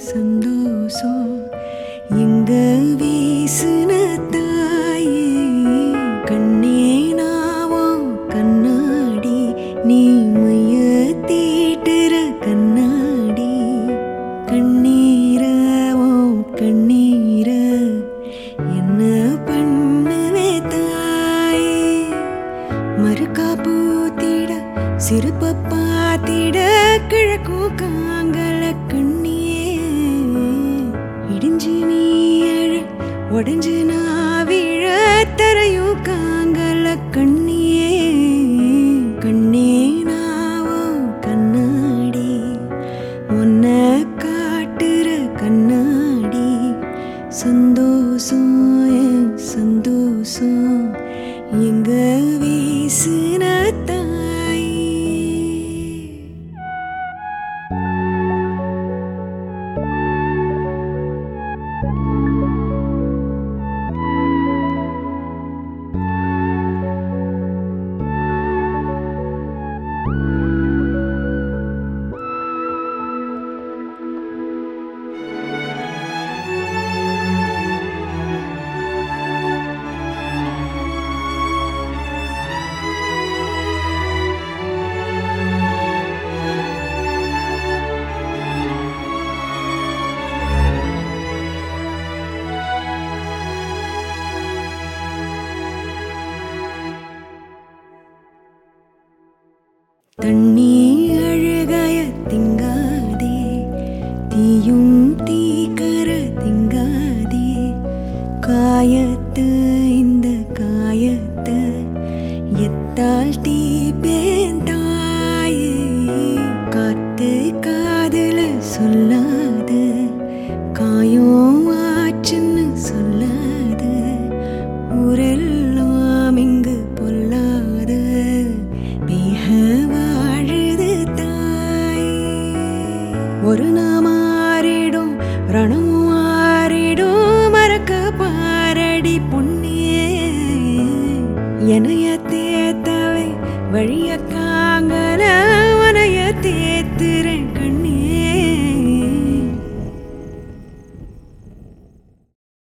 சந்தோஷம் எங்க வீசுன தாயே கண்ணே நாவோ கண்ணாடி நீ மைய தீட்டுற கண்ணாடி கண்ணீரவோ கண்ணீர என்ன பண்ணுவே தாயே மறுக்கா பூத்திட சிறுப்ப பாத்திட கிழக்கும் காங்கல கண்ணியே இடிஞ்சு நீ அழ உடஞ்சு நான் விழ தரையும் காங்கல கண்ணியே கண்ணே நாவோ கண்ணாடி உன்னை காட்டுற கண்ணாடி சந்தோஷம் என் சந்தோஷம் எங்க வீசுன தாய் தண்ணி அழுகாய திங்காதே தீயும் தீக்கர திங்காதே காயத்து இந்த காயத்து எத்தால் தீபேன் தாயே காத்து காதல சொல்லாது காயம் ஆச்சுன்னு சொல்லாது ஊரெல்லாம் இங்கு பொல்லாத மிக வாழுது தாய் ஒரு நாமாறிடும் ரணம் மாறிடும் மறக்க பாரடி பொன்னியே எனைய தேத்தவை வழிய காங்கல உனைய தேத்து